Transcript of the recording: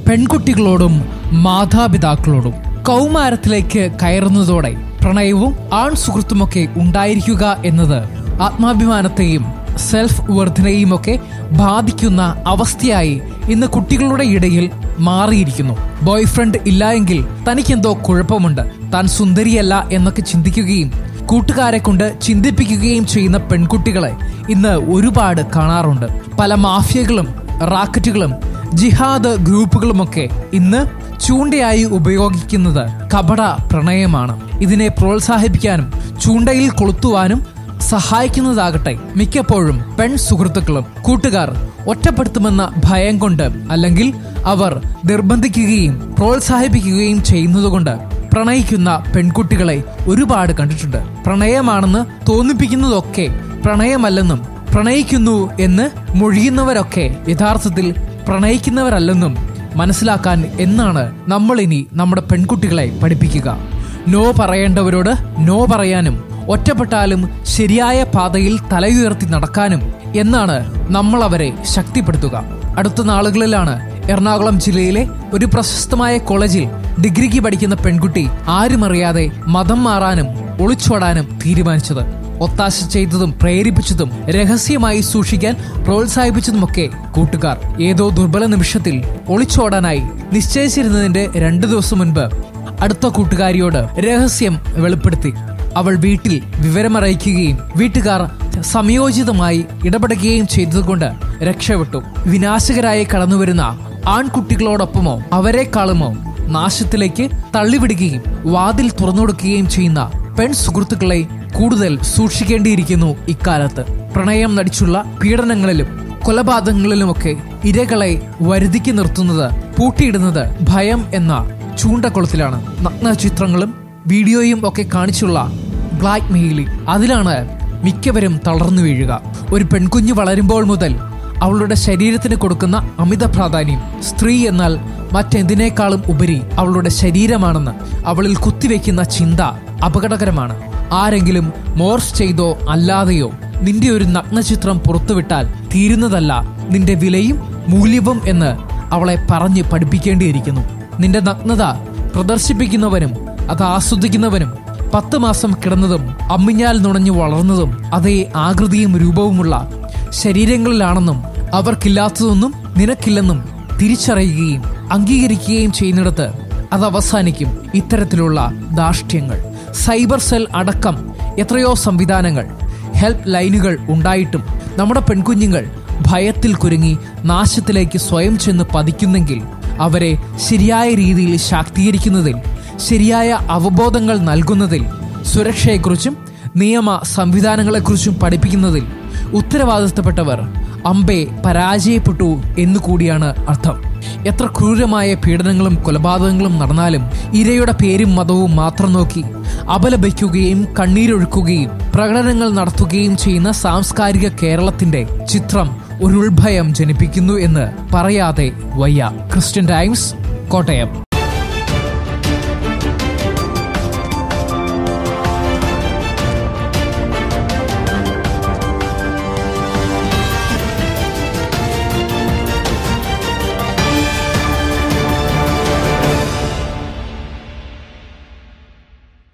പെൺകുട്ടികളോടും മാതാപിതാക്കളോടും കൗമാരത്തിലേക്ക് കയറുന്നതോടെ പ്രണയവും ആൺ സുഹൃത്തുമൊക്കെ ഉണ്ടായിരിക്കുക എന്നത് ആത്മാഭിമാനത്തെയും സെൽഫ് വർധനയും ഒക്കെ ബാധിക്കുന്ന അവസ്ഥയായി ഇന്ന് കുട്ടികളുടെ ഇടയിൽ മാറിയിരിക്കുന്നു ബോയ് ഫ്രണ്ട് ഇല്ല എങ്കിൽ തനിക്കെന്തോ കുഴപ്പമുണ്ട് താൻ സുന്ദരിയല്ല എന്നൊക്കെ ചിന്തിക്കുകയും കൂട്ടുകാരെ കൊണ്ട് ചിന്തിപ്പിക്കുകയും ചെയ്യുന്ന പെൺകുട്ടികളെ ഇന്ന് ഒരുപാട് കാണാറുണ്ട് പല മാഫിയകളും റാക്കറ്റുകളും ജിഹാദ് ഗ്രൂപ്പുകളുമൊക്കെ ഇന്ന് ചൂണ്ടയായി ഉപയോഗിക്കുന്നത് കപട പ്രണയമാണ് ഇതിനെ പ്രോത്സാഹിപ്പിക്കാനും ചൂണ്ടയിൽ കൊളുത്തുവാനും സഹായിക്കുന്നതാകട്ടെ മിക്കപ്പോഴും പെൺ സുഹൃത്തുക്കളും കൂട്ടുകാർ ഒറ്റപ്പെടുത്തുമെന്ന ഭയം കൊണ്ട് അല്ലെങ്കിൽ അവർ നിർബന്ധിക്കുകയും പ്രോത്സാഹിപ്പിക്കുകയും ചെയ്യുന്നതുകൊണ്ട് പ്രണയിക്കുന്ന പെൺകുട്ടികളെ ഒരുപാട് കണ്ടിട്ടുണ്ട് പ്രണയമാണെന്ന് തോന്നിപ്പിക്കുന്നതൊക്കെ പ്രണയമല്ലെന്നും പ്രണയിക്കുന്നു എന്ന് മൊഴിയുന്നവരൊക്കെ യഥാർത്ഥത്തിൽ പ്രണയിക്കുന്നവരല്ലെന്നും മനസ്സിലാക്കാൻ എന്നാണ് നമ്മൾ ഇനി നമ്മുടെ പെൺകുട്ടികളെ പഠിപ്പിക്കുക നോ പറയേണ്ടവരോട് നോ പറയാനും ഒറ്റപ്പെട്ടാലും ശരിയായ പാതയിൽ തലയുയർത്തി നടക്കാനും എന്നാണ് നമ്മൾ അവരെ ശക്തിപ്പെടുത്തുക അടുത്ത നാളുകളിലാണ് എറണാകുളം ജില്ലയിലെ ഒരു പ്രശസ്തമായ കോളേജിൽ ഡിഗ്രിക്ക് പഠിക്കുന്ന പെൺകുട്ടി ആരും അറിയാതെ മതം മാറാനും ഒളിച്ചോടാനും തീരുമാനിച്ചത് ഒത്താശ ചെയ്തതും പ്രേരിപ്പിച്ചതും രഹസ്യമായി സൂക്ഷിക്കാൻ പ്രോത്സാഹിപ്പിച്ചതുമൊക്കെ കൂട്ടുകാർ ഏതോ ദുർബല നിമിഷത്തിൽ ഒളിച്ചോടാനായി നിശ്ചയിച്ചിരുന്നതിന്റെ രണ്ടു ദിവസം മുൻപ് അടുത്ത കൂട്ടുകാരിയോട് രഹസ്യം വെളിപ്പെടുത്തി അവൾ വീട്ടിൽ വിവരമറിയിക്കുകയും വീട്ടുകാർ സമയോചിതമായി ഇടപെടുകയും ചെയ്തതുകൊണ്ട് രക്ഷപ്പെട്ടു വിനാശകരായി കടന്നുവരുന്ന ആൺകുട്ടികളോടൊപ്പമോ അവരെക്കാളുമോ നാശത്തിലേക്ക് തള്ളിവിടുകയും വാതിൽ തുറന്നുകൊടുക്കുകയും ചെയ്യുന്ന പെൺ സുഹൃത്തുക്കളെ കൂടുതൽ സൂക്ഷിക്കേണ്ടിയിരിക്കുന്നു ഇക്കാലത്ത് പ്രണയം നടിച്ചുള്ള പീഡനങ്ങളിലും കൊലപാതകങ്ങളിലുമൊക്കെ ഇരകളെ വരുതിക്ക് നിർത്തുന്നത് പൂട്ടിയിടുന്നത് ഭയം എന്ന ചൂണ്ടക്കുളത്തിലാണ് നഗ്ന ചിത്രങ്ങളും വീഡിയോയും ഒക്കെ കാണിച്ചുള്ള ബ്ലാക്ക് മെയിലിംഗ് അതിലാണ് മിക്കവരും തളർന്നു വീഴുക ഒരു പെൺകുഞ്ഞ് വളരുമ്പോൾ മുതൽ അവളുടെ ശരീരത്തിന് കൊടുക്കുന്ന അമിത പ്രാധാന്യം സ്ത്രീ എന്നാൽ മറ്റെന്തിനേക്കാളും ഉപരി അവളുടെ ശരീരമാണെന്ന് അവളിൽ കുത്തിവെക്കുന്ന ചിന്ത അപകടകരമാണ് ആരെങ്കിലും മോർഫ് ചെയ്തോ അല്ലാതെയോ നിന്റെ ഒരു നഗ്നചിത്രം പുറത്തുവിട്ടാൽ തീരുന്നതല്ല നിന്റെ വിലയും മൂല്യവും എന്ന് അവളെ പറഞ്ഞ് പഠിപ്പിക്കേണ്ടിയിരിക്കുന്നു നിന്റെ നഗ്നത പ്രദർശിപ്പിക്കുന്നവനും അത് ആസ്വദിക്കുന്നവനും പത്ത് മാസം കിടന്നതും അമ്മിഞ്ഞാൽ നുണഞ്ഞു വളർന്നതും അതേ ആകൃതിയും രൂപവുമുള്ള ശരീരങ്ങളിലാണെന്നും അവർക്കില്ലാത്തതൊന്നും നിനക്കില്ലെന്നും തിരിച്ചറിയുകയും അംഗീകരിക്കുകയും ചെയ്യുന്നിടത്ത് അത് അവസാനിക്കും ഇത്തരത്തിലുള്ള ധാർഷ്ട്യങ്ങൾ സൈബർ സെൽ അടക്കം എത്രയോ സംവിധാനങ്ങൾ ഹെൽപ്പ് ലൈനുകൾ ഉണ്ടായിട്ടും നമ്മുടെ പെൺകുഞ്ഞുങ്ങൾ ഭയത്തിൽ കുരുങ്ങി നാശത്തിലേക്ക് സ്വയം ചെന്ന് പതിക്കുന്നെങ്കിൽ അവരെ ശരിയായ രീതിയിൽ ശാക്തീകരിക്കുന്നതിൽ ശരിയായ അവബോധങ്ങൾ നൽകുന്നതിൽ സുരക്ഷയെക്കുറിച്ചും നിയമ സംവിധാനങ്ങളെക്കുറിച്ചും പഠിപ്പിക്കുന്നതിൽ ഉത്തരവാദിത്തപ്പെട്ടവർ അമ്പെ പരാജയപ്പെട്ടു എന്നു കൂടിയാണ് അർത്ഥം എത്ര ക്രൂരമായ പീഡനങ്ങളും കൊലപാതകങ്ങളും നടന്നാലും ഇരയുടെ പേരും മതവും മാത്രം നോക്കി അപലപിക്കുകയും കണ്ണീരൊഴുക്കുകയും പ്രകടനങ്ങൾ നടത്തുകയും ചെയ്യുന്ന സാംസ്കാരിക കേരളത്തിന്റെ ചിത്രം ഒരു ഉൾഭയം ജനിപ്പിക്കുന്നു എന്ന് പറയാതെ വയ്യ ക്രിസ്ത്യൻ ടൈംസ് കോട്ടയം